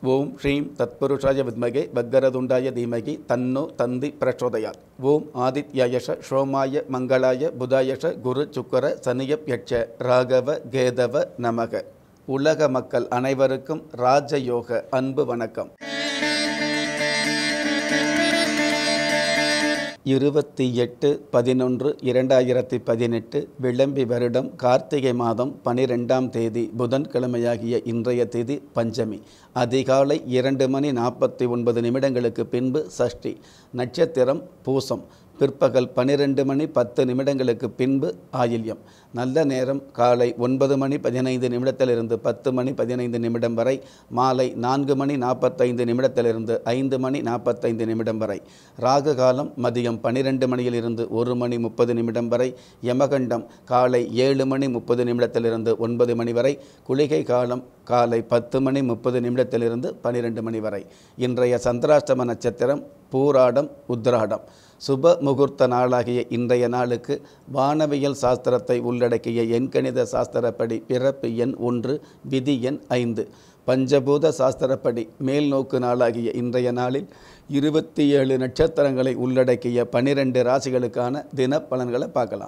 ஓம் ஸ்ரீம் தத்புருஷாய வித்மகே பக்கரதுண்டாய தீமகி தன்னோ தந்தி பிரச்சோதயாத் ஓம் ஆதித்யாயஷ ஷோமாய மங்களாய புதாயஷ குரு சுக்கர சனியப் யட்ச ராகவ கேதவ நமக உலக மக்கள் அனைவருக்கும் ராஜயோக அன்பு வணக்கம் இருபத்தி எட்டு பதினொன்று இரண்டாயிரத்தி பதினெட்டு விளம்பி வருடம் கார்த்திகை மாதம் பனிரெண்டாம் தேதி புதன்கிழமையாகிய இன்றைய தேதி பஞ்சமி அதிகாலை இரண்டு மணி நாற்பத்தி ஒன்பது நிமிடங்களுக்கு பின்பு சஷ்டி நட்சத்திரம் பூசம் பிற்பகல் பன்னிரெண்டு மணி பத்து நிமிடங்களுக்கு பின்பு ஆயில்யம் நல்ல நேரம் காலை ஒன்பது மணி பதினைந்து நிமிடத்திலிருந்து பத்து மணி பதினைந்து நிமிடம் வரை மாலை நான்கு மணி நாற்பத்தைந்து நிமிடத்திலிருந்து ஐந்து மணி நாற்பத்தைந்து நிமிடம் வரை ராகு காலம் மதியம் பன்னிரெண்டு மணியிலிருந்து ஒரு மணி முப்பது நிமிடம் வரை யமகண்டம் காலை ஏழு மணி முப்பது நிமிடத்திலிருந்து ஒன்பது மணி வரை குளிகை காலம் காலை பத்து மணி முப்பது நிமிடத்திலிருந்து பன்னிரெண்டு மணி வரை இன்றைய சந்திராஷ்டம நட்சத்திரம் பூராடம் உத்ராடம் சுப முகூர்த்த நாளாகிய இன்றைய நாளுக்கு வானவியல் சாஸ்திரத்தை உள்ளடக்கிய எண்கணித சாஸ்திரப்படி பிறப்பு எண் ஒன்று விதி எண் ஐந்து பஞ்சபூத சாஸ்திரப்படி மேல் நோக்கு நாளாகிய இன்றைய நாளில் இருபத்தி ஏழு நட்சத்திரங்களை உள்ளடக்கிய பனிரெண்டு ராசிகளுக்கான தின பலன்களை பார்க்கலாம்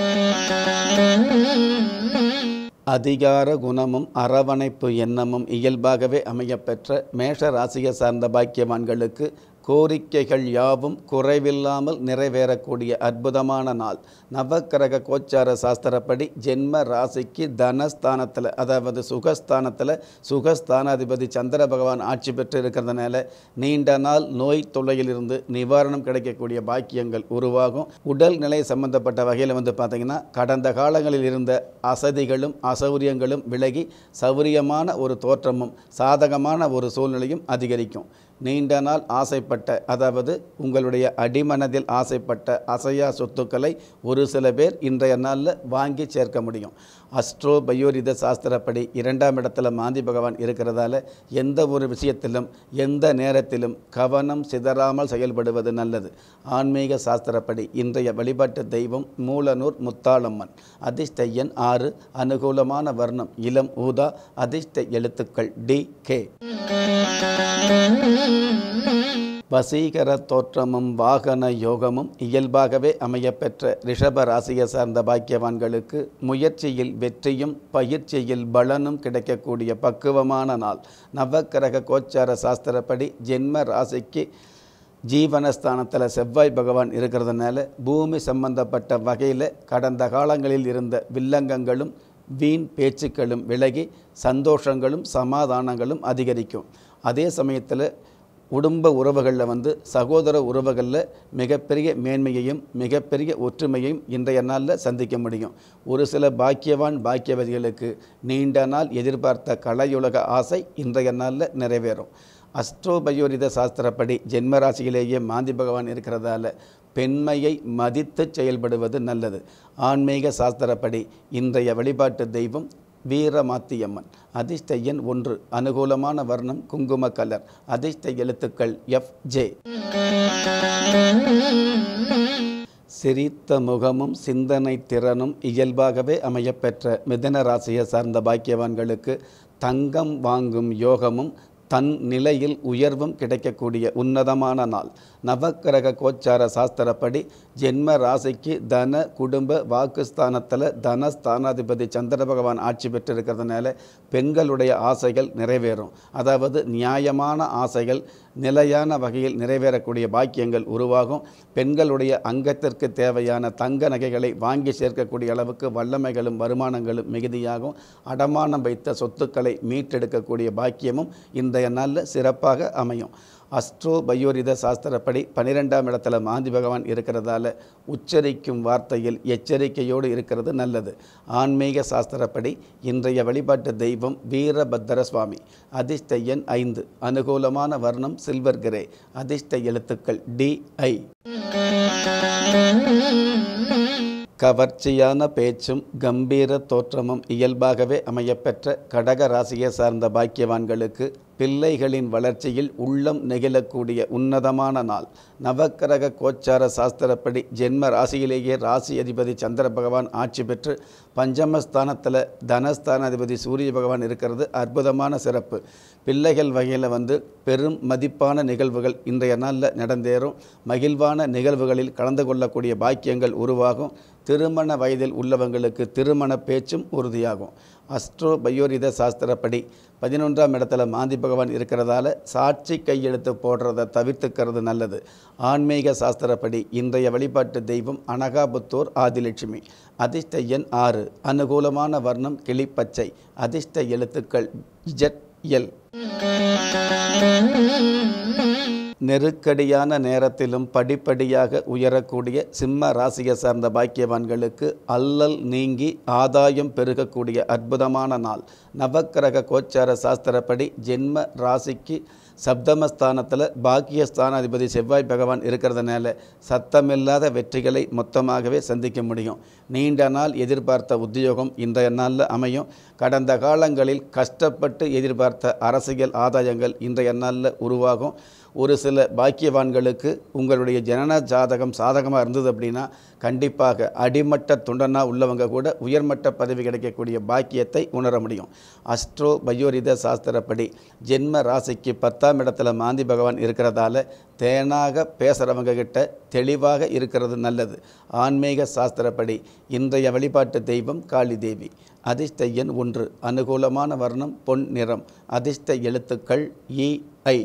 அதிகார குணமும் அரவணைப்பு எண்ணமும் இயல்பாகவே அமையப்பெற்ற மேஷ ராசியை சார்ந்த பாக்கியவான்களுக்கு கோரிக்கைகள் யாவும் குறைவில்லாமல் நிறைவேறக்கூடிய அற்புதமான நாள் நவக்கிரக கோச்சார சாஸ்திரப்படி ஜென்ம ராசிக்கு தனஸ்தானத்தில் அதாவது சுகஸ்தானத்தில் சுகஸ்தானாதிபதி சந்திர பகவான் ஆட்சி பெற்று இருக்கிறதுனால நீண்ட நாள் நோய் தொல்லையிலிருந்து நிவாரணம் கிடைக்கக்கூடிய பாக்கியங்கள் உருவாகும் உடல்நிலை சம்பந்தப்பட்ட வகையில் வந்து பார்த்திங்கன்னா கடந்த காலங்களில் இருந்த அசதிகளும் அசௌரியங்களும் விலகி சௌரியமான ஒரு தோற்றமும் சாதகமான ஒரு சூழ்நிலையும் அதிகரிக்கும் நீண்ட நாள் ஆசைப்பட்ட அதாவது உங்களுடைய அடிமனதில் ஆசைப்பட்ட அசையா சொத்துக்களை ஒரு சில பேர் இன்றைய நாளில் வாங்கி சேர்க்க முடியும் அஸ்ட்ரோ பயோரித சாஸ்திரப்படி இரண்டாம் இடத்துல மாந்தி பகவான் இருக்கிறதால எந்த ஒரு விஷயத்திலும் எந்த நேரத்திலும் கவனம் சிதறாமல் செயல்படுவது நல்லது ஆன்மீக சாஸ்திரப்படி இன்றைய வழிபாட்டு தெய்வம் மூலனூர் முத்தாளம்மன் அதிர்ஷ்ட எண் ஆறு அனுகூலமான வர்ணம் இளம் ஊதா அதிர்ஷ்ட எழுத்துக்கள் டி கே வசீகர தோற்றமும் வாகன யோகமும் இயல்பாகவே அமையப்பெற்ற ரிஷப ராசியை சார்ந்த பாக்கியவான்களுக்கு முயற்சியில் வெற்றியும் பயிற்சியில் பலனும் கிடைக்கக்கூடிய பக்குவமான நாள் நவக்கிரக கோச்சார சாஸ்திரப்படி ஜென்ம ராசிக்கு ஜீவனஸ்தானத்தில் செவ்வாய் பகவான் இருக்கிறதுனால பூமி சம்பந்தப்பட்ட வகையில் கடந்த காலங்களில் இருந்த வில்லங்கங்களும் வீண் பேச்சுக்களும் விலகி சந்தோஷங்களும் சமாதானங்களும் அதிகரிக்கும் அதே சமயத்தில் குடும்ப உறவுகளில் வந்து சகோதர உறவுகளில் மிகப்பெரிய மேன்மையையும் மிகப்பெரிய ஒற்றுமையையும் இன்றைய நாளில் சந்திக்க முடியும் ஒரு சில பாக்கியவான் பாக்கியவதிகளுக்கு நீண்ட நாள் எதிர்பார்த்த கலையுலக ஆசை இன்றைய நாளில் நிறைவேறும் அஸ்ட்ரோபயோரித சாஸ்திரப்படி ஜென்மராசியிலேயே மாந்தி பகவான் இருக்கிறதால பெண்மையை மதித்து செயல்படுவது நல்லது ஆன்மீக சாஸ்திரப்படி இன்றைய வழிபாட்டு தெய்வம் வீரமாத்தியம்மன் அதிர்ஷ்ட எண் ஒன்று அனுகூலமான வர்ணம் குங்கும கலர் அதிர்ஷ்ட எழுத்துக்கள் எஃப் ஜே சிரித்த முகமும் சிந்தனை திறனும் இயல்பாகவே அமையப்பெற்ற மிதன ராசியை சார்ந்த பாக்கியவான்களுக்கு தங்கம் வாங்கும் யோகமும் தன் நிலையில் உயர்வும் கிடைக்கக்கூடிய உன்னதமான நாள் நவக்கிரக கோச்சார சாஸ்திரப்படி ஜென்ம ராசிக்கு தன குடும்ப வாக்குஸ்தானத்தில் தனஸ்தானாதிபதி சந்திர பகவான் ஆட்சி பெற்றிருக்கிறதுனால பெண்களுடைய ஆசைகள் நிறைவேறும் அதாவது நியாயமான ஆசைகள் நிலையான வகையில் நிறைவேறக்கூடிய பாக்கியங்கள் உருவாகும் பெண்களுடைய அங்கத்திற்கு தேவையான தங்க நகைகளை வாங்கி சேர்க்கக்கூடிய அளவுக்கு வல்லமைகளும் வருமானங்களும் மிகுதியாகும் அடமானம் வைத்த சொத்துக்களை மீட்டெடுக்கக்கூடிய பாக்கியமும் இன்றைய நாளில் சிறப்பாக அமையும் அஸ்ட்ரோ பயோரித சாஸ்திரப்படி பன்னிரெண்டாம் இடத்துல மாந்தி பகவான் இருக்கிறதால உச்சரிக்கும் வார்த்தையில் எச்சரிக்கையோடு இருக்கிறது நல்லது ஆன்மீக சாஸ்திரப்படி இன்றைய வழிபாட்டு தெய்வம் வீரபத்திர சுவாமி அதிர்ஷ்ட எண் ஐந்து அனுகூலமான வர்ணம் சில்வர் கிரே அதிர்ஷ்ட எழுத்துக்கள் டி ஐ கவர்ச்சியான பேச்சும் கம்பீர தோற்றமும் இயல்பாகவே அமையப்பெற்ற கடக ராசியை சார்ந்த பாக்கியவான்களுக்கு பிள்ளைகளின் வளர்ச்சியில் உள்ளம் நெகிழக்கூடிய உன்னதமான நாள் நவக்கிரக கோச்சார சாஸ்திரப்படி ஜென்ம ராசியிலேயே ராசி அதிபதி சந்திர பகவான் ஆட்சி பெற்று பஞ்சமஸ்தானத்தில் தனஸ்தானாதிபதி சூரிய பகவான் இருக்கிறது அற்புதமான சிறப்பு பிள்ளைகள் வகையில் வந்து பெரும் மதிப்பான நிகழ்வுகள் இன்றைய நாளில் நடந்தேறும் மகிழ்வான நிகழ்வுகளில் கலந்து கொள்ளக்கூடிய பாக்கியங்கள் உருவாகும் திருமண வயதில் உள்ளவங்களுக்கு திருமண பேச்சும் உறுதியாகும் அஸ்ட்ரோ பயோரித சாஸ்திரப்படி பதினொன்றாம் இடத்துல மாந்தி பகவான் இருக்கிறதால சாட்சி கையெழுத்து போடுறதை தவிர்த்துக்கிறது நல்லது ஆன்மீக சாஸ்திரப்படி இன்றைய வழிபாட்டு தெய்வம் அனகாபுத்தூர் ஆதிலட்சுமி அதிர்ஷ்ட எண் ஆறு அனுகூலமான வர்ணம் கிளிப்பச்சை அதிர்ஷ்ட எழுத்துக்கள் ஜெட் எல் நெருக்கடியான நேரத்திலும் படிப்படியாக உயரக்கூடிய சிம்ம ராசியை சார்ந்த பாக்கியவான்களுக்கு அல்லல் நீங்கி ஆதாயம் பெருகக்கூடிய அற்புதமான நாள் நவக்கிரக கோச்சார சாஸ்திரப்படி ஜென்ம ராசிக்கு சப்தமஸ்தானத்தில் பாக்கியஸ்தானாதிபதி செவ்வாய் பகவான் இருக்கிறதுனால சத்தமில்லாத வெற்றிகளை மொத்தமாகவே சந்திக்க முடியும் நீண்ட நாள் எதிர்பார்த்த உத்தியோகம் இன்றைய நாளில் அமையும் கடந்த காலங்களில் கஷ்டப்பட்டு எதிர்பார்த்த அரசியல் ஆதாயங்கள் இன்றைய நாளில் உருவாகும் ஒரு சில பாக்கியவான்களுக்கு உங்களுடைய ஜனன ஜாதகம் சாதகமாக இருந்தது அப்படின்னா கண்டிப்பாக அடிமட்ட துண்டனா உள்ளவங்க கூட உயர்மட்ட பதவி கிடைக்கக்கூடிய பாக்கியத்தை உணர முடியும் அஸ்ட்ரோ பயோரித சாஸ்திரப்படி ஜென்ம ராசிக்கு பத்தாம் இடத்துல மாந்தி பகவான் இருக்கிறதால தேனாக பேசுகிறவங்க கிட்ட தெளிவாக இருக்கிறது நல்லது ஆன்மீக சாஸ்திரப்படி இன்றைய வழிபாட்டு தெய்வம் காளி தேவி அதிர்ஷ்ட எண் ஒன்று அனுகூலமான வர்ணம் பொன் நிறம் அதிர்ஷ்ட எழுத்துக்கள் இ ஐ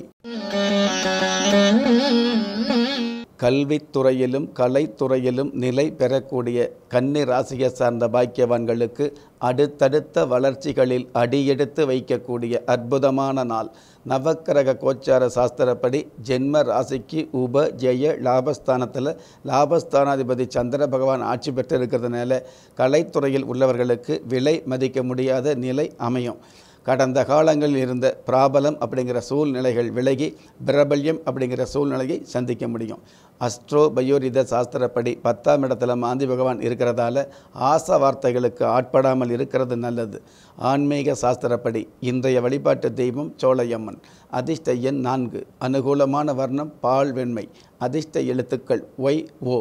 கல்வித்துறையிலும் கலைத்துறையிலும் நிலை பெறக்கூடிய கன்னி ராசியை சார்ந்த பாக்கியவான்களுக்கு அடுத்தடுத்த வளர்ச்சிகளில் அடியெடுத்து வைக்கக்கூடிய அற்புதமான நாள் நவக்கிரக கோச்சார சாஸ்திரப்படி ஜென்ம ராசிக்கு உப ஜெய லாபஸ்தானத்தில் லாபஸ்தானாதிபதி சந்திர பகவான் ஆட்சி பெற்று இருக்கிறதுனால கலைத்துறையில் உள்ளவர்களுக்கு விலை மதிக்க முடியாத நிலை அமையும் கடந்த காலங்களில் இருந்த பிராபலம் அப்படிங்கிற சூழ்நிலைகள் விலகி பிரபல்யம் அப்படிங்கிற சூழ்நிலையை சந்திக்க முடியும் அஸ்ட்ரோ பயோரித சாஸ்திரப்படி பத்தாம் இடத்துல மாந்தி பகவான் இருக்கிறதால ஆசை வார்த்தைகளுக்கு ஆட்படாமல் இருக்கிறது நல்லது ஆன்மீக சாஸ்திரப்படி இன்றைய வழிபாட்டு தெய்வம் சோழையம்மன் அதிர்ஷ்ட எண் நான்கு அனுகூலமான வர்ணம் பால் வெண்மை அதிர்ஷ்ட எழுத்துக்கள் ஒய் ஓ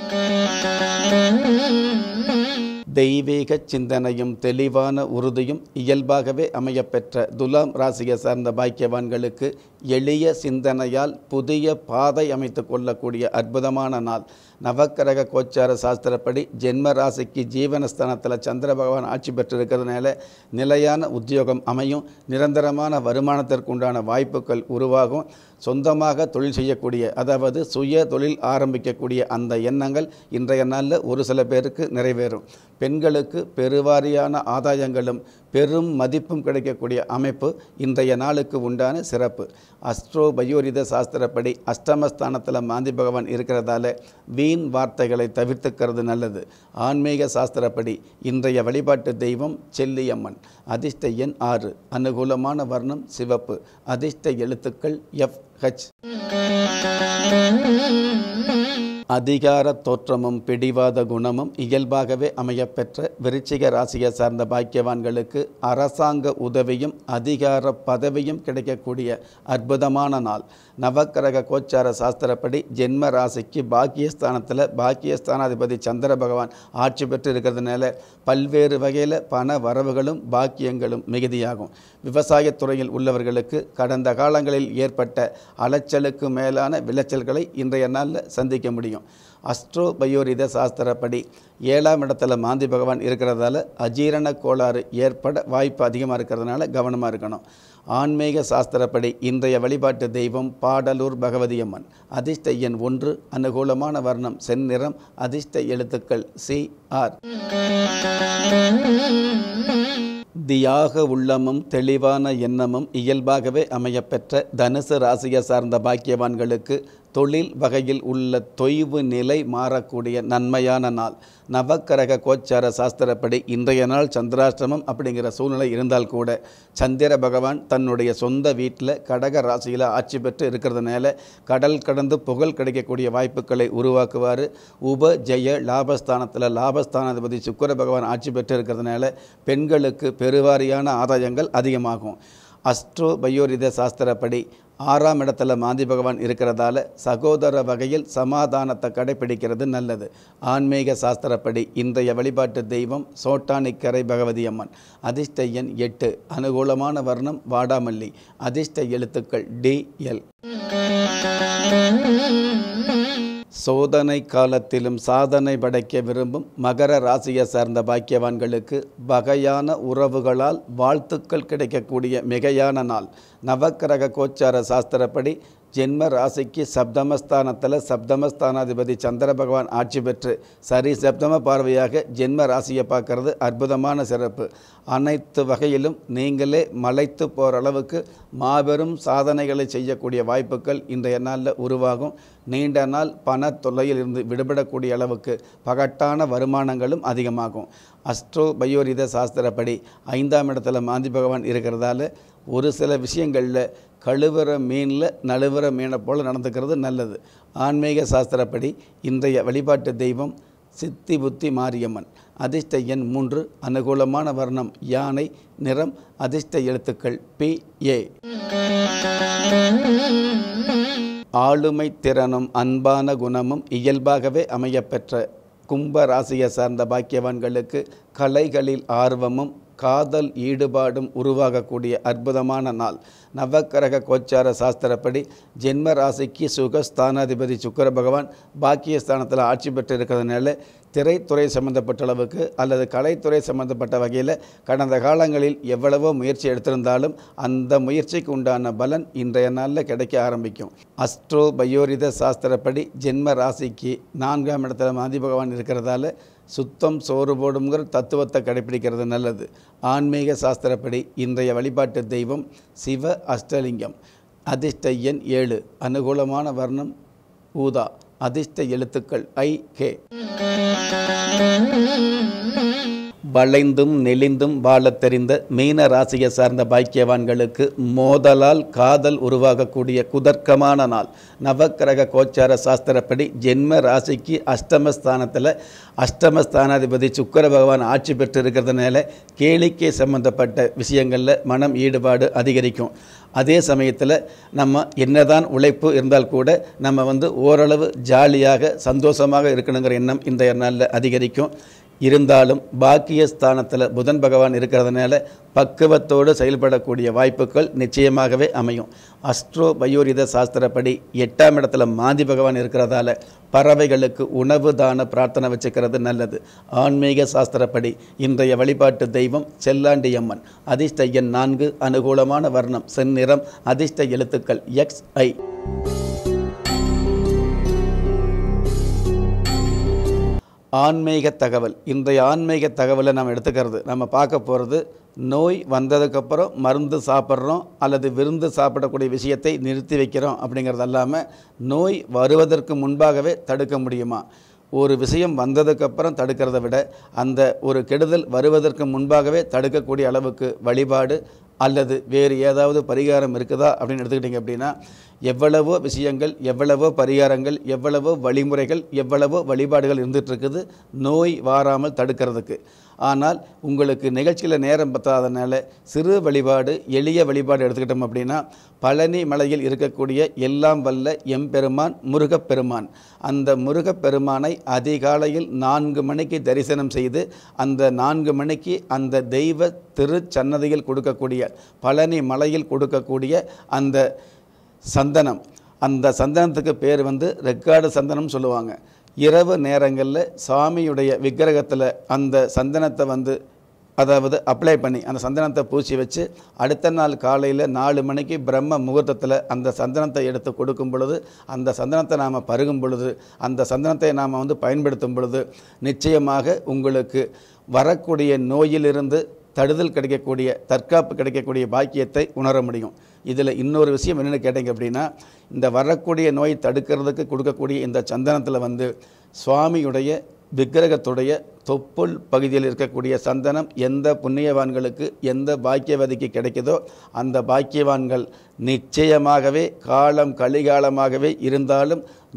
தெய்வீக சிந்தனையும் தெளிவான உறுதியும் இயல்பாகவே அமையப்பெற்ற துலாம் ராசியை சார்ந்த பாக்கியவான்களுக்கு எளிய சிந்தனையால் புதிய பாதை அமைத்து கொள்ளக்கூடிய அற்புதமான நாள் நவக்கிரக கோச்சார சாஸ்திரப்படி ஜென்ம ராசிக்கு ஜீவனஸ்தானத்தில் சந்திர பகவான் ஆட்சி பெற்றிருக்கிறதுனால நிலையான உத்தியோகம் அமையும் நிரந்தரமான வருமானத்திற்குண்டான வாய்ப்புகள் உருவாகும் சொந்தமாக தொழில் செய்யக்கூடிய அதாவது சுய தொழில் ஆரம்பிக்கக்கூடிய அந்த எண்ணங்கள் இன்றைய நாளில் ஒரு சில பேருக்கு நிறைவேறும் பெண்களுக்கு பெருவாரியான ஆதாயங்களும் பெரும் மதிப்பும் கிடைக்கக்கூடிய அமைப்பு இன்றைய நாளுக்கு உண்டான சிறப்பு அஸ்ட்ரோ பயோரித சாஸ்திரப்படி அஷ்டமஸ்தானத்தில் மாந்தி பகவான் இருக்கிறதால வீண் வார்த்தைகளை தவிர்த்துக்கிறது நல்லது ஆன்மீக சாஸ்திரப்படி இன்றைய வழிபாட்டு தெய்வம் செல்லியம்மன் அதிர்ஷ்ட எண் ஆறு அனுகூலமான வர்ணம் சிவப்பு அதிர்ஷ்ட எழுத்துக்கள் எஃப் ஹச் அதிகார தோற்றமும் பிடிவாத குணமும் இயல்பாகவே அமையப்பெற்ற விருச்சிக ராசியை சார்ந்த பாக்கியவான்களுக்கு அரசாங்க உதவியும் அதிகார பதவியும் கிடைக்கக்கூடிய அற்புதமான நாள் நவக்கிரக கோச்சார சாஸ்திரப்படி ஜென்ம ராசிக்கு பாக்கியஸ்தானத்தில் பாக்கியஸ்தானாதிபதி சந்திர பகவான் ஆட்சி பெற்று இருக்கிறதுனால பல்வேறு வகையில் பண வரவுகளும் பாக்கியங்களும் மிகுதியாகும் விவசாயத்துறையில் உள்ளவர்களுக்கு கடந்த காலங்களில் ஏற்பட்ட அலைச்சலுக்கு மேலான விளைச்சல்களை இன்றைய நாளில் சந்திக்க முடியும் அஸ்ட்ரோ பயோரித சாஸ்திரப்படி ஏழாம் இடத்துல மாந்தி பகவான் இருக்கிறதால அஜீரண கோளாறு ஏற்பட வாய்ப்பு அதிகமாக இருக்கிறதுனால கவனமாக இருக்கணும் ஆன்மீக சாஸ்திரப்படி இன்றைய வழிபாட்டு தெய்வம் பாடலூர் பகவதி அம்மன் அதிர்ஷ்ட எண் ஒன்று அனுகூலமான வர்ணம் செந்நிறம் அதிர்ஷ்ட எழுத்துக்கள் சி ஆர் தியாக உள்ளமும் தெளிவான எண்ணமும் இயல்பாகவே அமையப்பெற்ற தனுசு ராசியை சார்ந்த பாக்கியவான்களுக்கு தொழில் வகையில் உள்ள தொய்வு நிலை மாறக்கூடிய நன்மையான நாள் நவக்கரக கோச்சார சாஸ்திரப்படி இன்றைய நாள் சந்திராஷ்டிரமம் அப்படிங்கிற சூழ்நிலை இருந்தால் கூட சந்திர பகவான் தன்னுடைய சொந்த வீட்டில் கடக ராசியில் ஆட்சி பெற்று இருக்கிறதுனால கடல் கடந்து புகழ் கிடைக்கக்கூடிய வாய்ப்புகளை உருவாக்குவார் உப ஜெய லாபஸ்தானத்தில் லாபஸ்தானாதிபதி சுக்கர பகவான் ஆட்சி பெற்று இருக்கிறதுனால பெண்களுக்கு பெருவாரியான ஆதாயங்கள் அதிகமாகும் அஸ்ட்ரோ பயோரித சாஸ்திரப்படி ஆறாம் இடத்துல மாந்தி பகவான் இருக்கிறதால சகோதர வகையில் சமாதானத்தை கடைபிடிக்கிறது நல்லது ஆன்மீக சாஸ்திரப்படி இன்றைய வழிபாட்டு தெய்வம் சோட்டானிக்கரை பகவதி அம்மன் அதிர்ஷ்ட எண் எட்டு அனுகூலமான வர்ணம் வாடாமல்லி அதிர்ஷ்ட எழுத்துக்கள் டி எல் சோதனை காலத்திலும் சாதனை படைக்க விரும்பும் மகர ராசியை சார்ந்த பாக்கியவான்களுக்கு வகையான உறவுகளால் வாழ்த்துக்கள் கிடைக்கக்கூடிய மிகையான நாள் நவக்கிரக கோச்சார சாஸ்திரப்படி ஜென்ம ராசிக்கு சப்தமஸ்தானத்தில் சப்தமஸ்தானாதிபதி சந்திர பகவான் ஆட்சி பெற்று சரி சப்தம பார்வையாக ஜென்ம ராசியை பார்க்கறது அற்புதமான சிறப்பு அனைத்து வகையிலும் நீங்களே மலைத்து போகிற அளவுக்கு மாபெரும் சாதனைகளை செய்யக்கூடிய வாய்ப்புகள் இன்றைய நாளில் உருவாகும் நீண்ட நாள் பண தொல்லையில் இருந்து விடுபடக்கூடிய அளவுக்கு பகட்டான வருமானங்களும் அதிகமாகும் அஸ்ட்ரோ பயோரித சாஸ்திரப்படி ஐந்தாம் இடத்துல மாந்தி பகவான் இருக்கிறதால ஒரு சில விஷயங்களில் கழுவுற மீனில் நழுவுற மீனை போல் நடந்துக்கிறது நல்லது ஆன்மீக சாஸ்திரப்படி இன்றைய வழிபாட்டு தெய்வம் சித்தி புத்தி மாரியம்மன் அதிர்ஷ்ட எண் மூன்று அனுகூலமான வர்ணம் யானை நிறம் அதிர்ஷ்ட எழுத்துக்கள் பி ஏ ஆளுமை திறனும் அன்பான குணமும் இயல்பாகவே அமையப்பெற்ற கும்ப ராசியை சார்ந்த பாக்கியவான்களுக்கு கலைகளில் ஆர்வமும் காதல் ஈடுபாடும் உருவாகக்கூடிய அற்புதமான நாள் நவக்கிரக கோச்சார சாஸ்திரப்படி ஜென்ம ராசிக்கு சுகஸ்தானாதிபதி சுக்கர பகவான் பாக்கியஸ்தானத்தில் ஆட்சி பெற்று இருக்கிறதுனால திரைத்துறை சம்பந்தப்பட்ட அளவுக்கு அல்லது கலைத்துறை சம்பந்தப்பட்ட வகையில் கடந்த காலங்களில் எவ்வளவோ முயற்சி எடுத்திருந்தாலும் அந்த முயற்சிக்கு உண்டான பலன் இன்றைய நாளில் கிடைக்க ஆரம்பிக்கும் அஸ்ட்ரோ பயோரித சாஸ்திரப்படி ஜென்ம ராசிக்கு நான்காம் இடத்துல மாதி பகவான் இருக்கிறதால சுத்தம் சோறு போடுங்கிற தத்துவத்தை கடைபிடிக்கிறது நல்லது ஆன்மீக சாஸ்திரப்படி இன்றைய வழிபாட்டு தெய்வம் சிவ அஷ்டலிங்கம் அதிர்ஷ்ட எண் ஏழு அனுகூலமான வர்ணம் ஊதா அதிர்ஷ்ட எழுத்துக்கள் ஐ கே வளைந்தும் நெளிந்தும் வாழத் தெரிந்த மீன ராசியை சார்ந்த பாக்கியவான்களுக்கு மோதலால் காதல் உருவாகக்கூடிய குதர்க்கமான நாள் நவக்கிரக கோச்சார சாஸ்திரப்படி ஜென்ம ராசிக்கு அஷ்டமஸ்தானத்தில் அஷ்டமஸ்தானாதிபதி சுக்கர பகவான் ஆட்சி பெற்று இருக்கிறதுனால கேளிக்கை சம்பந்தப்பட்ட விஷயங்களில் மனம் ஈடுபாடு அதிகரிக்கும் அதே சமயத்தில் நம்ம என்னதான் உழைப்பு இருந்தால் கூட நம்ம வந்து ஓரளவு ஜாலியாக சந்தோஷமாக இருக்கணுங்கிற எண்ணம் இன்றைய நாளில் அதிகரிக்கும் இருந்தாலும் பாக்கியஸ்தானத்தில் புதன் பகவான் இருக்கிறதுனால பக்குவத்தோடு செயல்படக்கூடிய வாய்ப்புகள் நிச்சயமாகவே அமையும் அஸ்ட்ரோ பயோரித சாஸ்திரப்படி எட்டாம் இடத்துல மாந்தி பகவான் இருக்கிறதால பறவைகளுக்கு உணவு தான பிரார்த்தனை வச்சுக்கிறது நல்லது ஆன்மீக சாஸ்திரப்படி இன்றைய வழிபாட்டு தெய்வம் செல்லாண்டி அம்மன் அதிர்ஷ்ட எண் நான்கு அனுகூலமான வர்ணம் செந்நிறம் அதிர்ஷ்ட எழுத்துக்கள் எக்ஸ் ஐ ஆன்மீக தகவல் இன்றைய ஆன்மீக தகவலை நம்ம எடுத்துக்கிறது நம்ம பார்க்க போகிறது நோய் வந்ததுக்கப்புறம் மருந்து சாப்பிட்றோம் அல்லது விருந்து சாப்பிடக்கூடிய விஷயத்தை நிறுத்தி வைக்கிறோம் அப்படிங்கிறது அல்லாமல் நோய் வருவதற்கு முன்பாகவே தடுக்க முடியுமா ஒரு விஷயம் வந்ததுக்கப்புறம் தடுக்கிறத விட அந்த ஒரு கெடுதல் வருவதற்கு முன்பாகவே தடுக்கக்கூடிய அளவுக்கு வழிபாடு அல்லது வேறு ஏதாவது பரிகாரம் இருக்குதா அப்படின்னு எடுத்துக்கிட்டிங்க அப்படின்னா எவ்வளவோ விஷயங்கள் எவ்வளவோ பரிகாரங்கள் எவ்வளவோ வழிமுறைகள் எவ்வளவோ வழிபாடுகள் இருந்துட்டு இருக்குது நோய் வாராமல் தடுக்கிறதுக்கு ஆனால் உங்களுக்கு நிகழ்ச்சியில் நேரம் பத்தாதனால சிறு வழிபாடு எளிய வழிபாடு எடுத்துக்கிட்டோம் அப்படின்னா பழனி மலையில் இருக்கக்கூடிய எல்லாம் வல்ல எம்பெருமான் முருகப்பெருமான் அந்த முருகப்பெருமானை அதிகாலையில் நான்கு மணிக்கு தரிசனம் செய்து அந்த நான்கு மணிக்கு அந்த தெய்வ திருச்சன்னதியில் கொடுக்கக்கூடிய பழனி மலையில் கொடுக்கக்கூடிய அந்த சந்தனம் அந்த சந்தனத்துக்கு பேர் வந்து ரெக்கார்டு சந்தனம் சொல்லுவாங்க இரவு நேரங்களில் சாமியுடைய விக்கிரகத்தில் அந்த சந்தனத்தை வந்து அதாவது அப்ளை பண்ணி அந்த சந்தனத்தை பூசி வச்சு அடுத்த நாள் காலையில் நாலு மணிக்கு பிரம்ம முகூர்த்தத்தில் அந்த சந்தனத்தை எடுத்து கொடுக்கும் பொழுது அந்த சந்தனத்தை நாம் பருகும் பொழுது அந்த சந்தனத்தை நாம் வந்து பயன்படுத்தும் பொழுது நிச்சயமாக உங்களுக்கு வரக்கூடிய நோயிலிருந்து தடுதல் கிடைக்கக்கூடிய தற்காப்பு கிடைக்கக்கூடிய பாக்கியத்தை உணர முடியும் இதில் இன்னொரு விஷயம் என்னென்னு கேட்டிங்க அப்படின்னா இந்த வரக்கூடிய நோய் தடுக்கிறதுக்கு கொடுக்கக்கூடிய இந்த சந்தனத்தில் வந்து சுவாமியுடைய விக்கிரகத்துடைய தொப்புள் பகுதியில் இருக்கக்கூடிய சந்தனம் எந்த புண்ணியவான்களுக்கு எந்த பாக்கியவதிக்கு கிடைக்குதோ அந்த பாக்கியவான்கள் நிச்சயமாகவே காலம் கலிகாலமாகவே இருந்தாலும்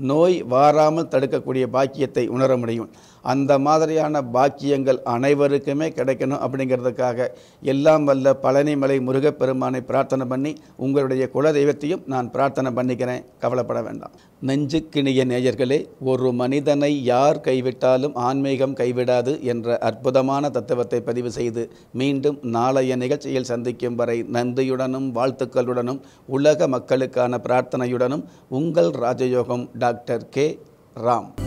நோய் வாராமல் தடுக்கக்கூடிய பாக்கியத்தை உணர முடியும் அந்த மாதிரியான பாக்கியங்கள் அனைவருக்குமே கிடைக்கணும் அப்படிங்கிறதுக்காக எல்லாம் வல்ல பழனிமலை முருகப்பெருமானை பிரார்த்தனை பண்ணி உங்களுடைய குலதெய்வத்தையும் நான் பிரார்த்தனை பண்ணிக்கிறேன் கவலைப்பட வேண்டாம் நெஞ்சுக்கிணிய நேயர்களே ஒரு மனிதனை யார் கைவிட்டாலும் ஆன்மீகம் கைவிடாது என்ற அற்புதமான தத்துவத்தை பதிவு செய்து மீண்டும் நாளைய நிகழ்ச்சியில் சந்திக்கும் வரை நன்றியுடனும் வாழ்த்துக்களுடனும் உலக மக்களுக்கான பிரார்த்தனையுடனும் உங்கள் ராஜயோகம் டாக்டர் கே ராம்